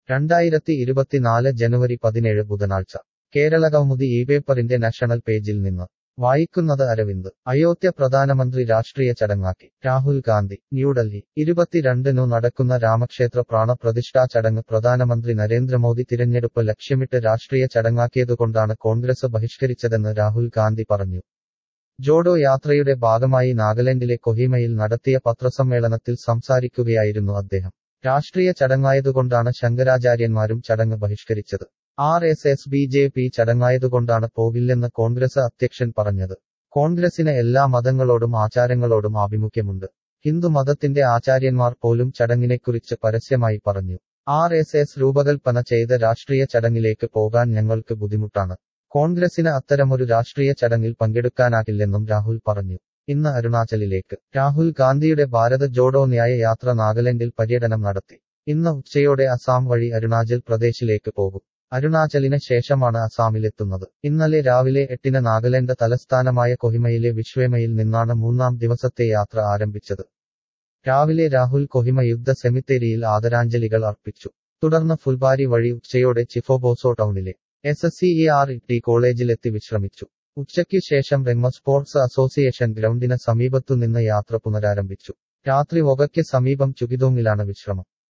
രണ്ടായിരത്തി ഇരുപത്തിനാല് ജനുവരി പതിനേഴ് ബുധനാഴ്ച കേരള കൗമുദി ഈ പേപ്പറിന്റെ നാഷണൽ പേജിൽ നിന്ന് വായിക്കുന്നത് അരവിന്ദ് അയോധ്യ പ്രധാനമന്ത്രി രാഷ്ട്രീയ ചടങ്ങാക്കി രാഹുൽ ഗാന്ധി ന്യൂഡൽഹി ഇരുപത്തിരണ്ടിനു നടക്കുന്ന രാമക്ഷേത്ര പ്രാണപ്രതിഷ്ഠാ ചടങ്ങ് പ്രധാനമന്ത്രി നരേന്ദ്രമോദി തിരഞ്ഞെടുപ്പ് ലക്ഷ്യമിട്ട് രാഷ്ട്രീയ ചടങ്ങാക്കിയതുകൊണ്ടാണ് കോൺഗ്രസ് ബഹിഷ്കരിച്ചതെന്ന് രാഹുൽ ഗാന്ധി പറഞ്ഞു ജോഡോ യാത്രയുടെ ഭാഗമായി നാഗാലാൻഡിലെ കൊഹിമയിൽ നടത്തിയ പത്രസമ്മേളനത്തിൽ സംസാരിക്കുകയായിരുന്നു അദ്ദേഹം രാഷ്ട്രീയ ചടങ്ങായതുകൊണ്ടാണ് ശങ്കരാചാര്യന്മാരും ചടങ്ങ് ബഹിഷ്കരിച്ചത് R S S B J P ചടങ്ങായതുകൊണ്ടാണ് പോകില്ലെന്ന് കോൺഗ്രസ് അധ്യക്ഷൻ പറഞ്ഞത് കോൺഗ്രസിന് എല്ലാ മതങ്ങളോടും ആചാരങ്ങളോടും ആഭിമുഖ്യമുണ്ട് ഹിന്ദു മതത്തിന്റെ ആചാര്യന്മാർ പോലും ചടങ്ങിനെക്കുറിച്ച് പരസ്യമായി പറഞ്ഞു ആർ എസ് എസ് രൂപകൽപ്പന ചെയ്ത രാഷ്ട്രീയ ചടങ്ങിലേക്ക് പോകാൻ ഞങ്ങൾക്ക് ബുദ്ധിമുട്ടാണ് കോൺഗ്രസിന് അത്തരമൊരു രാഷ്ട്രീയ ചടങ്ങിൽ പങ്കെടുക്കാനാകില്ലെന്നും രാഹുൽ പറഞ്ഞു ഇന്ന് അരുണാചലിലേക്ക് രാഹുൽ ഗാന്ധിയുടെ ഭാരത് ജോഡോ ന്യായ യാത്ര നാഗാലാൻഡിൽ പര്യടനം നടത്തി ഇന്ന് ഉച്ചയോടെ അസാം വഴി അരുണാചൽ പ്രദേശിലേക്ക് പോകും അരുണാചലിന് ശേഷമാണ് അസാമിലെത്തുന്നത് ഇന്നലെ രാവിലെ എട്ടിന് നാഗാലാൻഡ് തലസ്ഥാനമായ കൊഹിമയിലെ വിശ്വേമയിൽ നിന്നാണ് മൂന്നാം ദിവസത്തെ യാത്ര ആരംഭിച്ചത് രാവിലെ രാഹുൽ കൊഹിമ യുദ്ധ സെമിത്തേരിയിൽ ആദരാഞ്ജലികൾ അർപ്പിച്ചു തുടർന്ന് ഫുൽബാരി വഴി ഉച്ചയോടെ ചിഫോബോസോ ടൗണിലെ S S C E R T കോളേജിലെത്തി വിശ്രമിച്ചു ഉച്ചയ്ക്ക് ശേഷം റെങ്ങ സ്പോർട്സ് അസോസിയേഷൻ ഗ്രൗണ്ടിന് സമീപത്തുനിന്ന് യാത്ര പുനരാരംഭിച്ചു രാത്രി ഒകയ്ക്ക് സമീപം ചുകിതോങ്ങിലാണ് വിശ്രമം